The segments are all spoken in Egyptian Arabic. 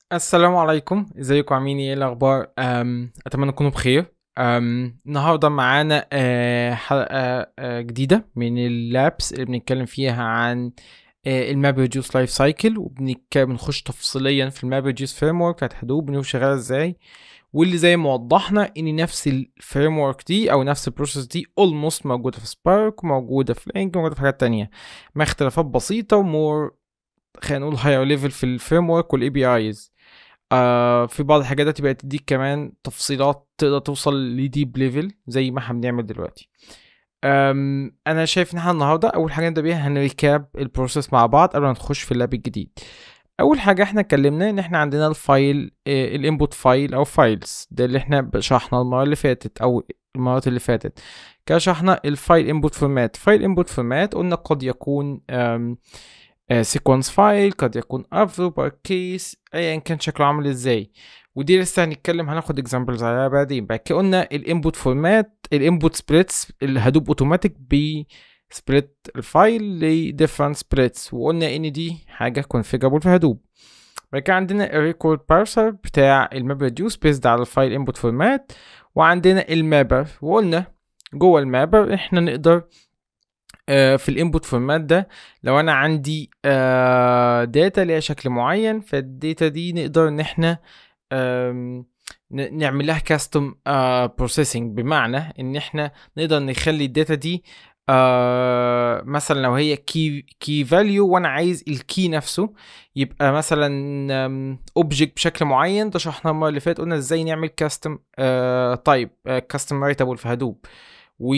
السلام عليكم ازيكم عاملين ايه الاخبار أم، اتمنى تكونوا بخير أم، النهارده معانا آه، حلقه آه، جديده من اللابس اللي بنتكلم فيها عن الماب ريديوس لايف سايكل وبنخش تفصيليا في الماب ريديوس فريم ورك بتاعت هدوب بنشوف شغاله ازاي واللي زي ما وضحنا ان نفس الفريم ورك دي او نفس البروسيس دي اولموست موجوده في سبارك وموجوده في لينك وموجوده في حاجات تانية مع اختلافات بسيطه ومور خلينا نقول هاير ليفل في الفريم ورك والاي بي ايز آه في بعض الحاجات دي بقت تديك كمان تفصيلات تقدر توصل لديب ليفل زي ما احنا بنعمل دلوقتي أم انا شايف ان احنا النهارده اول حاجه نبدا بيها هنريكاب البروسيس مع بعض قبل ما نخش في اللاب الجديد اول حاجه احنا اتكلمنا ان احنا عندنا الفايل الانبوت فايل او فايلز ده اللي احنا شرحنا المره اللي فاتت او المرات اللي فاتت كده شرحنا الفايل انبوت فورمات فايل انبوت فورمات قلنا قد يكون سيكونس فايل قد يكون افلو كيس ايا كان شكله عامل ازاي ودي لسه هنتكلم هناخد اكزامبلز عليها بعدين بعد كده قلنا الانبوت فورمات الانبوت سبليتس الهدوب اوتوماتيك بي سبليت الفايل لديفرنت سبليتس وقلنا ان دي حاجه كونفيجربل في هدوب بعد كده عندنا الريكورد بارسر بتاع الماب ريديوس بيزد على الفايل انبوت فورمات وعندنا المابر وقلنا جوه المابر احنا نقدر في الانبوت فورمات ده لو انا عندي داتا ليها شكل معين فالداتا دي نقدر ان احنا نعمل لها كاستم بروسيسنج بمعنى ان احنا نقدر نخلي الداتا دي مثلا لو هي كي كي فاليو وانا عايز الكي نفسه يبقى مثلا اوبجكت بشكل معين ده شرحناه المره اللي فاتت قلنا ازاي نعمل كاستم تايب كاستم رايتابل في هدوب و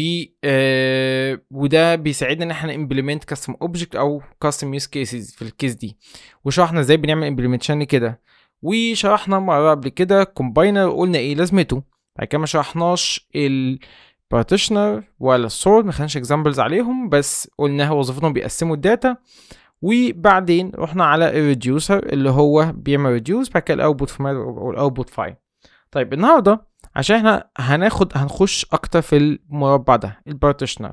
آه وده بيساعدنا ان احنا امبلمنت كاستم اوبجكت او كاستم يوز كيسز في الكيس دي وشرحنا ازاي بنعمل امبلمنتيشن كده وشرحنا مره قبل كده كومباينر قلنا ايه لازمته بعد كده ما شرحناش البارتيشنر ولا السورد ما خدناش اكزامبلز عليهم بس قلنا وظيفتهم بيقسموا الداتا وبعدين رحنا على الريديوسر اللي هو بيعمل ريديوس بعد كده الاوتبوت فورمات والاوتبوت فايل طيب النهارده عشان احنا هناخد هنخش اكتر في المربع ده البارتيشنر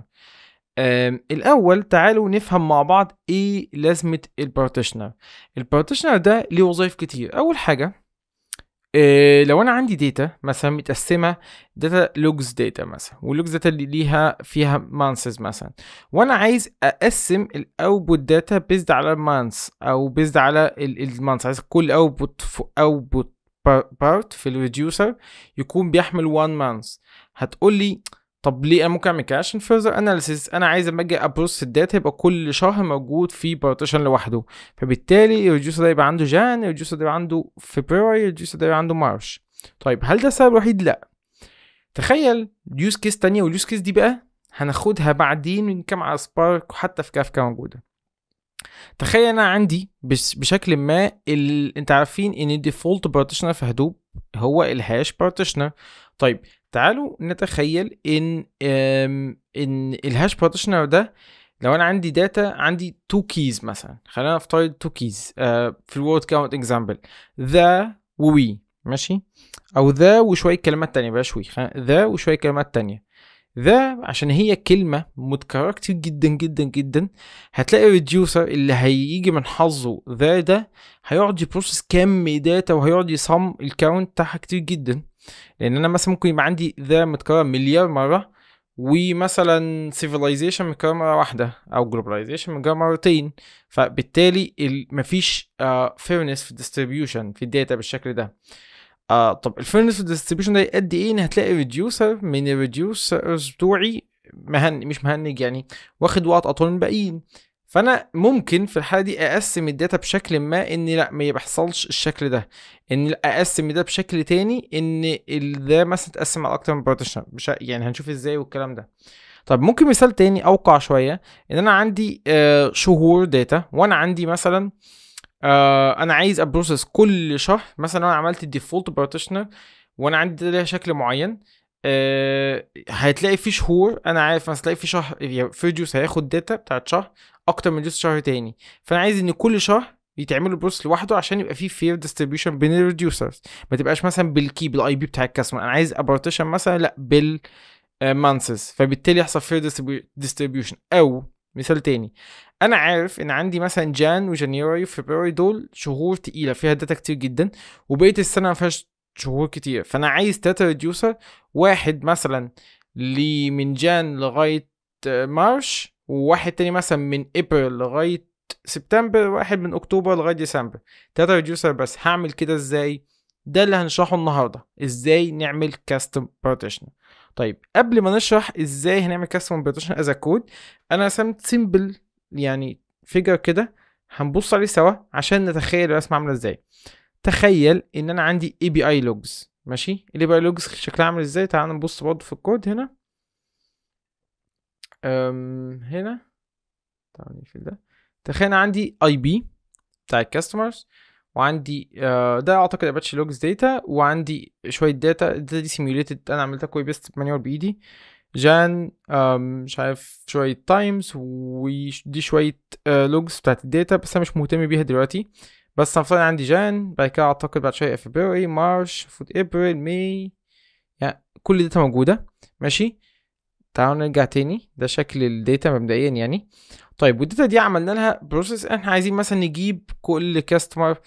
الاول تعالوا نفهم مع بعض ايه لازمه البارتيشنر البارتيشنر ده ليه وظائف كتير اول حاجه إيه لو انا عندي داتا مثلا متقسمه داتا لوجز داتا مثلا واللوجز داتا اللي ليها فيها مانسز مثلا وانا عايز اقسم الاوتبوت داتا بيزد على المانس او بيزد على المانس عايز كل اوتبوت اوتبوت بارت في الريديوسر يكون بيحمل 1 مانث هتقول لي طب ليه انا ممكن اعمل كده عشان فيرذر اناليسيس انا عايز اما اجي ابروس الداتا يبقى كل شهر موجود في بارتيشن لوحده فبالتالي الريديوسر ده يبقى عنده جان الريديوسر ده يبقى عنده فبراير الريديوسر ده يبقى عنده مارش طيب هل ده السبب الوحيد لا تخيل يوز كيس تانية واليوز كيس دي بقى هناخدها بعدين من كام على سبارك وحتى في كافكا موجوده تخيل انا عندي بشكل ما ال... انت عارفين ان الديفولت بارتيشنر في هدوب هو الهاش بارتيشنر طيب تعالوا نتخيل ان أم... ان الهاش بارتيشنر ده لو انا عندي داتا عندي تو كيز مثلا خلينا نفترض تو كيز آه في الوورد كاونت اكزامبل ذا ووي ماشي او ذا وشويه كلمات تانية بلاش وي ذا وشويه كلمات تانية ذا عشان هي كلمة متكررة كتير جدا جدا جدا هتلاقي الريديوسر اللي هيجي من حظه ذا ده هيقعد يبروسس كم داتا وهيقعد يصم الكاونت بتاعها كتير جدا لان انا مثلا ممكن يبقى عندي ذا متكرر مليار مرة ومثلا civilization متكرر مرة واحدة او globalization متكرر مرتين فبالتالي مفيش uh, fairness في الديستريبيوشن في الداتا بالشكل ده آه طب الفيرنس ديستريبيوشن ده يؤدي ايه ان هتلاقي ريديوسر من الريديوسرز بتوعي مهن مش مهنج يعني واخد وقت اطول من الباقيين فانا ممكن في الحاله دي اقسم الداتا بشكل ما ان لا ما يحصلش الشكل ده ان اقسم ده بشكل تاني ان ده مثلا تقسم على اكتر من بارتيشن يعني هنشوف ازاي والكلام ده طب ممكن مثال تاني اوقع شويه ان انا عندي آه شهور داتا وانا عندي مثلا آه انا عايز ابروسس كل شهر مثلا انا عملت الديفولت بارتيشنر وانا عندي ليها شكل معين آه هتلاقي في شهور انا عارف مثلا تلاقي في شهر في ريديوس هياخد داتا بتاعت شهر اكتر من ريديوس شهر تاني فانا عايز ان كل شهر يتعمل بروس لوحده عشان يبقى في فير ديستريبيوشن بين الريديوسرز ما تبقاش مثلا بالكي بالاي بي بتاع الكاستمر انا عايز ابارتيشن مثلا لا بال مانسز فبالتالي يحصل فير ديستريبيوشن او مثال تاني انا عارف ان عندي مثلا جان وجانيوري وفبراير دول شهور تقيله فيها داتا كتير جدا وبقيه السنه ما فيهاش شهور كتير فانا عايز داتا ريديوسر واحد مثلا لي من جان لغايه مارش وواحد تاني مثلا من ابريل لغايه سبتمبر واحد من اكتوبر لغايه ديسمبر داتا ريديوسر بس هعمل كده ازاي ده اللي هنشرحه النهارده ازاي نعمل كاستم بارتيشن طيب قبل ما نشرح ازاي هنعمل كاستم بارتيشن از كود انا رسمت سيمبل يعني فيجر كده هنبص عليه سوا عشان نتخيل الرسمه عامله ازاي تخيل ان انا عندي اي بي اي لوجز ماشي الاي بي اي لوجز شكلها عامل ازاي تعال نبص برضه في الكود هنا أم هنا تعال نقفل ده تخيل انا عندي اي بي بتاع الكاستمرز وعندي آه ده اعتقد اباتشي لوجز داتا وعندي شويه داتا الداتا دي سيميوليتد انا عملتها كوي بيست مانيوال بايدي جان مش عارف شويه تايمز ودي شويه لوجز بتاعت الداتا بس انا مش مهتم بيها دلوقتي بس هنفترض عندي جان بعد كده اعتقد بعد شويه فبراير مارش فوت ابريل ماي يعني كل الداتا موجوده ماشي تعالوا نرجع تاني ده شكل الداتا مبدئيا يعني طيب والداتا دي عملنا لها بروسيس احنا عايزين مثلا نجيب كل كاستمر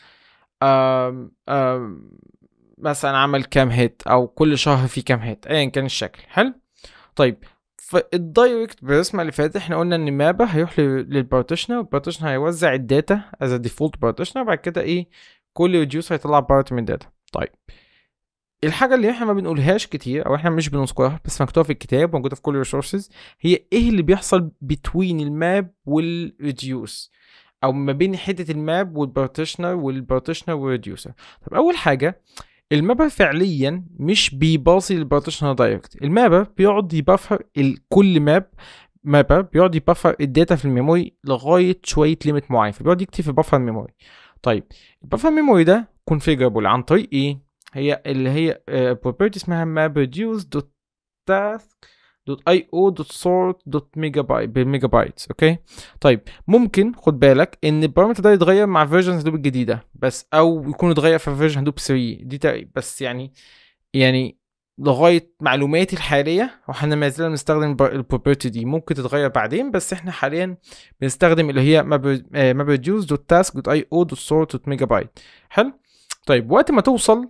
مثلا عمل كام هيت او كل شهر في كام هيت ايا كان الشكل حلو طيب فالدايركت بالرسمه اللي فاتت احنا قلنا ان مابا هيروح للبارتيشنر والبارتيشنر هيوزع الداتا از ديفولت بارتيشنر بعد كده ايه كل ريديوس هيطلع بارت من الداتا طيب الحاجه اللي احنا ما بنقولهاش كتير او احنا مش بنذكرها بس مكتوبه في الكتاب موجوده في كل الريسورسز هي ايه اللي بيحصل بتوين الماب والريديوس او ما بين حته الماب والبارتيشنر والبارتيشنر والريديوسر طب اول حاجه المابر فعليا مش بيباصي للبارتيشنر دايركت المابر بيقعد يبفر كل ماب مابر بيقعد يبفر الداتا في الميموري لغايه شويه ليميت معين فبيقعد يكتب في بفر ميموري طيب البفر ميموري ده كونفيجربل عن طريق ايه هي اللي هي بروبرتي اسمها map reduce دوت task دوت اي او دوت سورت دوت ميجا بايت بالميجا بايتس اوكي طيب ممكن خد بالك ان البارامتر ده يتغير مع فيرجن هدوب الجديده بس او يكون اتغير في فيرجن هدوب 3 دي تقريبا بس يعني يعني لغايه معلوماتي الحاليه واحنا ما زلنا بنستخدم البروبرتي دي ممكن تتغير بعدين بس احنا حاليا بنستخدم اللي هي ماب ريديوس دوت تاسك دوت اي او دوت سورت دوت ميجا بايت حلو طيب وقت ما توصل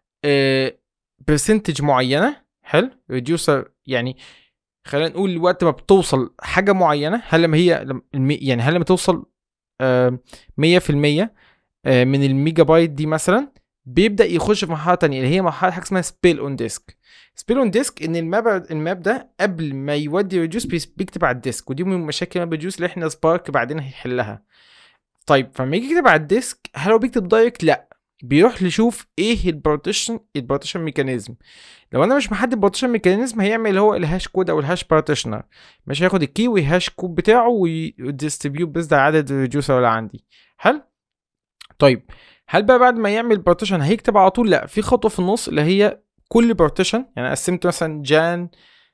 برسنتج معينه حلو ريديوسر يعني خلينا نقول وقت ما بتوصل حاجه معينه هل لما هي يعني هل لما توصل مية في المية من الميجا بايت دي مثلا بيبدا يخش في مرحله تانية اللي هي مرحله حاجه اسمها سبيل اون ديسك سبيل اون ديسك ان الماب الماب ده قبل ما يودي ريديوس بيكتب على الديسك ودي من مشاكل ماب ريديوس اللي احنا سبارك بعدين هيحلها طيب فلما يجي يكتب على الديسك هل هو بيكتب دايركت لا بيروح يشوف ايه البارتيشن البارتيشن ميكانيزم لو انا مش محدد بارتيشن ميكانيزم هيعمل اللي هو الهاش كود او الهاش بارتيشنر مش هياخد الكي ويهاش كود بتاعه ويديستريبيوت بس ده عدد الريديوسر اللي عندي حلو طيب هل بقى بعد ما يعمل بارتيشن هيكتب على طول لا في خطوه في النص اللي هي كل بارتيشن يعني قسمت مثلا جان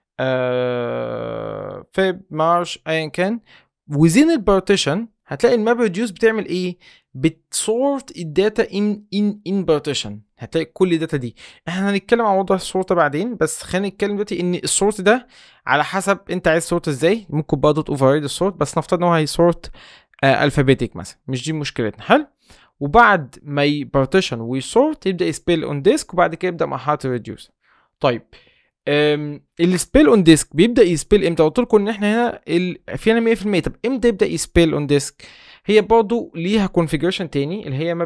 آه فيب مارش ايا كان وزين البارتيشن هتلاقي الماب ريديوس بتعمل ايه بتسورت الداتا ان ان ان بارتيشن هتلاقي كل الداتا دي احنا هنتكلم عن موضوع السورت بعدين بس خلينا نتكلم دلوقتي ان السورت ده على حسب انت عايز سورت ازاي ممكن بقى دوت اوفر السورت بس نفترض ان هو هيسورت آه الفابيتيك مثلا مش دي مشكلتنا حلو وبعد ما يبارتيشن ويسورت يبدا يسبيل اون ديسك وبعد كده يبدا مرحله الريديوس طيب السبيل اون ديسك بيبدا يسبيل امتى قلت لكم ان احنا هنا ال... في هنا 100% طب امتى يبدا يسبيل اون ديسك هي برضو ليها كونفيجريشن تاني اللي هي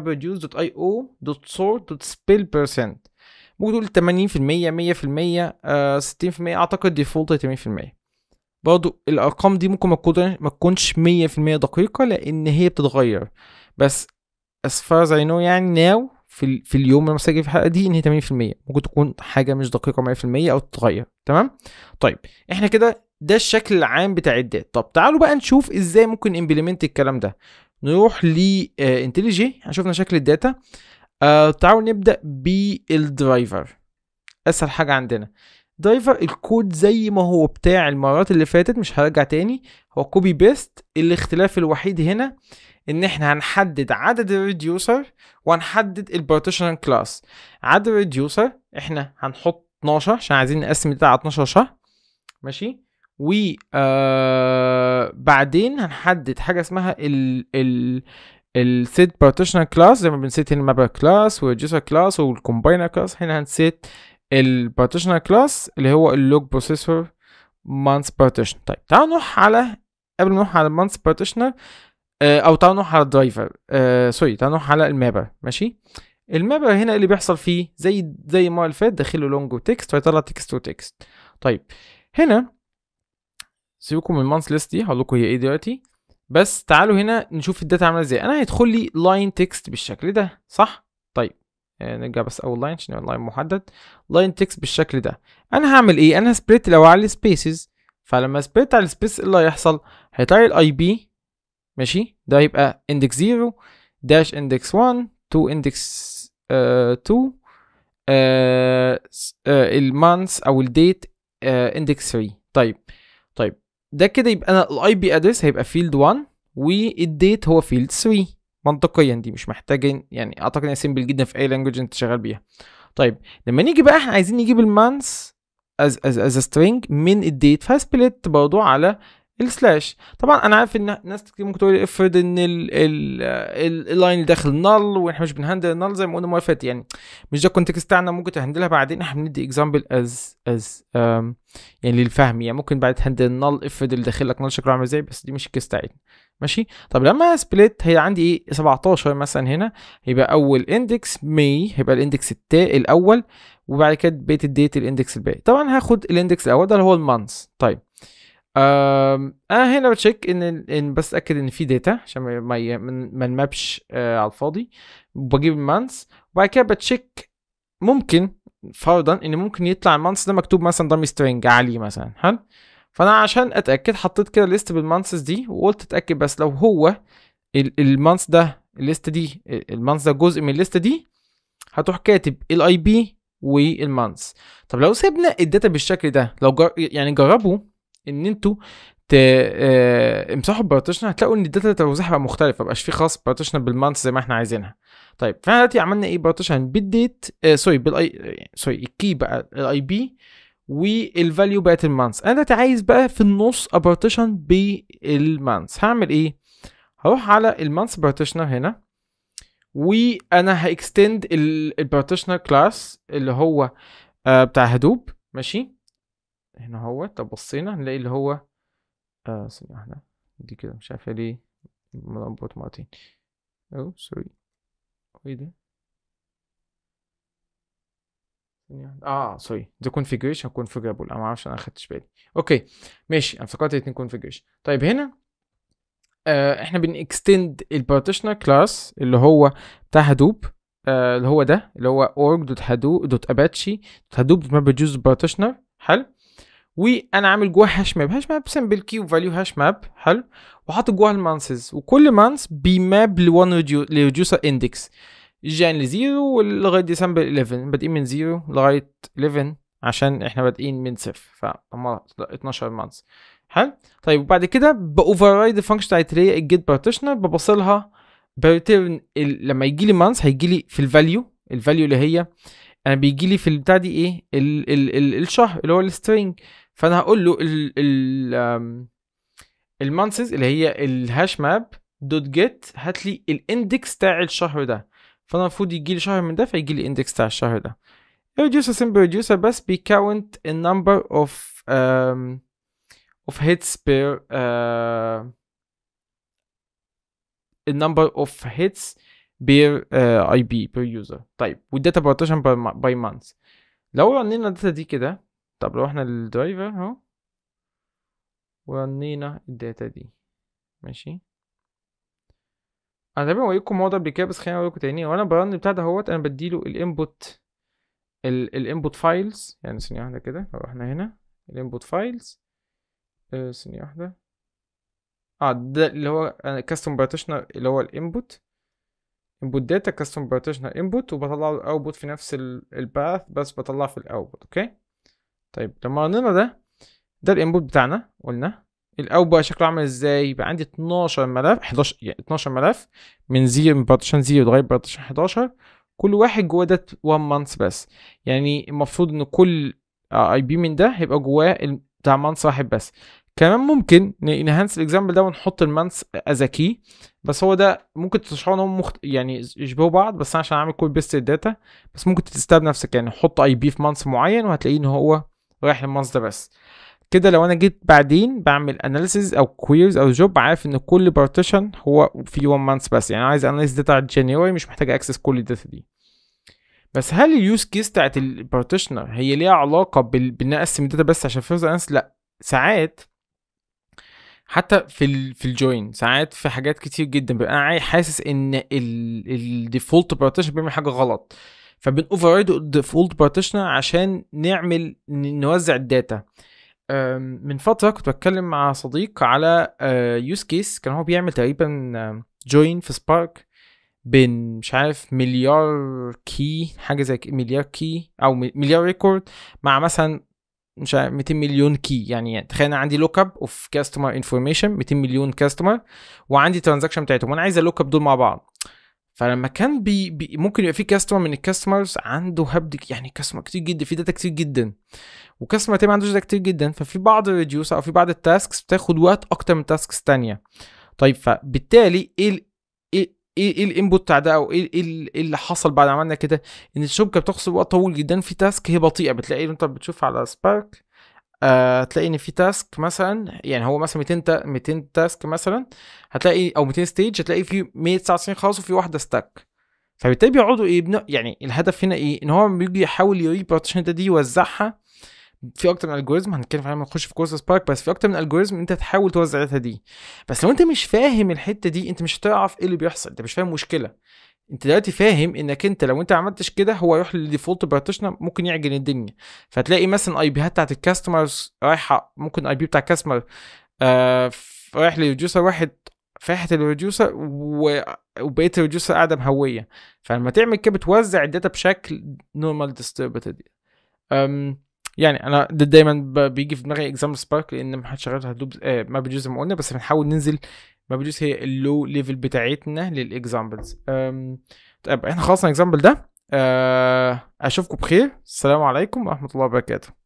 mapreduce.io.sort.spill% ممكن تقول 80% 100% آه 60% اعتقد ديفولت 80% برضو الارقام دي ممكن ما تكونش 100% دقيقه لان هي بتتغير بس as far as I know يعني now في, في اليوم لما مسجل في الحلقه دي ان هي 80% ممكن تكون حاجه مش دقيقه 100% او تتغير تمام طيب احنا كده ده الشكل العام بتاع الدات طب تعالوا بقى نشوف ازاي ممكن امبلمنت الكلام ده نروح ل انتليجي شفنا شكل الداتا آه تعالوا نبدا بالدرايفر اسهل حاجه عندنا درايفر الكود زي ما هو بتاع المرات اللي فاتت مش هرجع تاني هو كوبي بيست الاختلاف الوحيد هنا ان احنا هنحدد عدد الريديوسر وهنحدد البارتيشن كلاس عدد الريديوسر احنا هنحط 12 عشان عايزين نقسم الداتا على 12 شهر ماشي و آه بعدين هنحدد حاجه اسمها ال ال السيت بارتيشنر كلاس زي ما بنسيت هنا المابر كلاس والريديوسر كلاس والكومباينر كلاس هنا هنسيت البارتيشنر كلاس اللي هو اللوج بروسيسور مانس بارتيشن طيب تعالوا نروح على قبل ما نروح على المانس بارتيشنر آه او تعالوا نروح على الدرايفر آه سوري تعالوا نروح على المابر ماشي المابر هنا اللي بيحصل فيه زي زي ما اللي فات داخله لونج وتكست فيطلع تكست وتكست طيب هنا سيبكم من المانس ليست دي هقول لكم هي ايه دلوقتي بس تعالوا هنا نشوف الداتا عامله ازاي انا هيدخل لي لاين تكست بالشكل ده صح طيب آه نرجع بس اول لاين عشان اللاين محدد لاين تكست بالشكل ده انا هعمل ايه انا هسبريت الاول على السبيسز فلما سبريت على السبيس اللي هيحصل هيطلع لي الاي بي ماشي ده هيبقى اندكس 0 داش اندكس 1 تو اندكس 2 المانث او الديت اندكس 3 طيب طيب ده كده يبقى انا الاي بي ادرس هيبقى فيلد 1 والديت هو فيلد 3 منطقيا دي مش محتاجين يعني اعتقد انها سيمبل جدا في اي لانجوج انت شغال بيها طيب لما نيجي بقى احنا عايزين نجيب المانث از از از سترينج من الديت فهسبلت برضه على السلاش طبعا انا عارف ان ناس كتير ممكن تقول افرض ان اللاين داخل نل واحنا مش بنهندل النل زي ما قلنا المره اللي فاتت يعني مش ده الكونتكست بتاعنا ممكن تهندلها بعدين احنا بندي اكزامبل از از يعني للفهم يعني ممكن بعد تهندل النل افرض اللي داخل لك نل شكله عامل ازاي بس دي مش الكيس بتاعتنا ماشي طب لما سبليت هي عندي ايه 17 مثلا هنا يبقى اول اندكس مي هيبقى الاندكس التا الاول وبعد كده بقيه الديت الاندكس الباقي طبعا هاخد الاندكس الاول ده اللي هو المانث طيب انا هنا بتشيك ان ان بس اتاكد ان في داتا عشان ما ما ما نمابش آه على الفاضي وبجيب المانث وبعد كده بتشيك ممكن فرضا ان ممكن يطلع المانث ده مكتوب مثلا دامي سترينج عالي مثلا حلو فانا عشان اتاكد حطيت كده ليست بالمانثس دي وقلت اتاكد بس لو هو المانث ده الليست دي المانث ده جزء من الليست دي هتروح كاتب الاي بي والمانث طب لو سيبنا الداتا بالشكل ده لو جر... يعني جربوا ان انتوا ت... آه... امسحوا البارتيشن هتلاقوا ان الداتا توزيعها بقى مختلف مبقاش في خاص بارتيشن بالمانث زي ما احنا عايزينها طيب فاحنا دلوقتي عملنا ايه بارتيشن بالديت آه سوري بالاي سوري الكي بقى الاي بي والفاليو بقت المانث انا دلوقتي عايز بقى في النص ابارتيشن بالمانث هعمل ايه هروح على المانث بارتيشنر هنا وانا هاكستند البارتيشنر كلاس اللي هو آه بتاع هدوب ماشي هنا هو طب بصينا هنلاقي اللي هو آه ثانية واحدة دي كده مش عارفة ليه ملخبط مرتين او سوري ايه ده ثانية واحدة اه سوري ده كونفيجريشن كونفيجرابل انا معرفش انا اخدتش بالي اوكي ماشي انا افتكرت الاتنين كونفيجريشن طيب هنا آه احنا بنكستند البارتيشنر كلاس اللي هو بتاع هدوب آه اللي هو ده اللي هو org دوت هدوب دوت اباتشي دوت هدوب دوت ماب جوز بارتيشنر حلو وانا عامل جواه هاش ماب هاش ماب سمبل كي وفاليو هاش ماب حلو وحاطط جواها المانسز وكل مانس بيماب لوان ريديوسر اندكس جان لزيرو لغايه ديسمبر 11 بادئين من زيرو لغايه 11 عشان احنا بادئين من صفر ف 12 مانس حلو طيب وبعد كده باوفر رايد الفانكشن بتاعت اللي هي الجيت بارتيشنر ببصلها بريتيرن لما يجي لي مانس هيجي لي في الفاليو الفاليو اللي هي انا بيجي لي في البتاع دي ايه ال ال ال الشهر اللي هو السترينج فانا هقول له ال ال المانسز اللي هي الهاش ماب دوت جيت هات لي الاندكس بتاع الشهر ده فانا المفروض يجي لي شهر من ده فيجي لي الاندكس بتاع الشهر ده reducer simple reducer بس بيكاونت a number of um, of hits per uh, a number of hits per uh, IP per user طيب والداتا بارتيشن باي مانث لو رنينا الداتا دي كده طب لو احنا الدرايفر اهو ورنينا الداتا دي ماشي انا تقريبا وريتكم الموضوع قبل كده بس خليني اوريكم تاني وانا برن بتاع دهوت انا بديله الانبوت الانبوت فايلز يعني ثانية واحدة كده لو احنا هنا الانبوت فايلز ثانية واحدة اه ده اللي هو كاستم بارتيشنر اللي هو الانبوت input data custom partitioner input وبطلع له output في نفس الباث بس بطلعه في الاوتبوت اوكي طيب لما قلنا ده ده الانبوت بتاعنا قلنا الاوت بقى شكله عامل ازاي يبقى عندي 12 ملف 11 يعني 12 ملف من زيرو من بارتيشن زيرو لغايه بارتيشن 11 كل واحد جواه ده 1 مانث بس يعني المفروض ان كل اي بي من ده هيبقى جواه بتاع مانث واحد بس كمان ممكن نهانس الاكزامبل ده ونحط المانس از كي بس هو ده ممكن تشرحوا ان هم مخت... يعني يشبهوا بعض بس أنا عشان اعمل كول بيست الداتا بس ممكن تستخدم نفسك يعني حط اي بي في مانس معين وهتلاقيه ان هو رايح للمانس ده بس كده لو انا جيت بعدين بعمل اناليسيز او كويرز او جوب عارف ان كل بارتيشن هو في 1 مانث بس يعني عايز اناليز داتا على جانيوري مش محتاج اكسس كل الداتا دي بس هل اليوز كيس بتاعت البارتيشنر هي ليها علاقه بال... بان اقسم الداتا بس عشان فيرز اناليسيس لا ساعات حتى في ال في الجوين ساعات في حاجات كتير جدا ببقى انا حاسس ان الديفولت بارتيشن بيعمل حاجه غلط فبن اوفر الديفولت بارتيشن عشان نعمل نوزع الداتا من فتره كنت بتكلم مع صديق على يوز كيس كان هو بيعمل تقريبا جوين في سبارك بين مش عارف مليار كي حاجه زي مليار كي او مليار ريكورد مع مثلا مش عارف 200 مليون كي يعني تخيل انا عندي لوك اب اوف كاستمر انفورميشن 200 مليون كاستمر وعندي ترانزاكشن بتاعتهم وانا عايز اللوك اب دول مع بعض فلما كان بي, بي ممكن يبقى في كاستمر من الكاستمرز عنده هبد يعني كاستمر كتير جدا في داتا كتير جدا وكاستمر تاني ما عندوش داتا كتير جدا ففي بعض الريديوس او في بعض التاسكس بتاخد وقت اكتر من تاسكس تانية طيب فبالتالي ايه ايه ايه الانبوت بتاع ده او ايه ايه اللي حصل بعد ما عملنا كده ان الشبكه بتاخد وقت طويل جدا في تاسك هي بطيئه بتلاقي انت بتشوف على سبارك آه تلاقي ان في تاسك مثلا يعني هو مثلا 200 تا 200 تاسك مثلا هتلاقي او 200 ستيج هتلاقي في 199 خلاص وفي واحده ستاك فبالتالي بيقعدوا ايه بن... يعني الهدف هنا ايه ان هو بيجي يحاول يوري البارتيشن دي يوزعها في اكتر من الجوريزم هنتكلم عليها نخش في كورس سبارك بس في اكتر من الجوريزم انت تحاول توزع الداتا دي بس لو انت مش فاهم الحته دي انت مش هتعرف ايه اللي بيحصل انت مش فاهم مشكله انت دلوقتي فاهم انك انت لو انت عملتش كده هو يروح للديفولت بارتيشنر ممكن يعجن الدنيا فتلاقي مثلا اي بيهات بتاعت الكاستمرز رايحه ممكن اي بي بتاع الكاستمر آه رايح لريديوسر واحد فاحت الريديوسر وبقيه الريديوسر قاعده مهويه فلما تعمل كده بتوزع الداتا بشكل نورمال ديستريبيوتد يعني انا ده دايما بيجي في دماغي اكزامبل سبارك لان ما حدش شغال هدوب آه ما بيجوز زي ما قلنا بس بنحاول ننزل ما بيجوز هي اللو ليفل بتاعتنا للاكزامبلز طيب احنا خلصنا الاكزامبل ده آه اشوفكم بخير السلام عليكم ورحمه الله وبركاته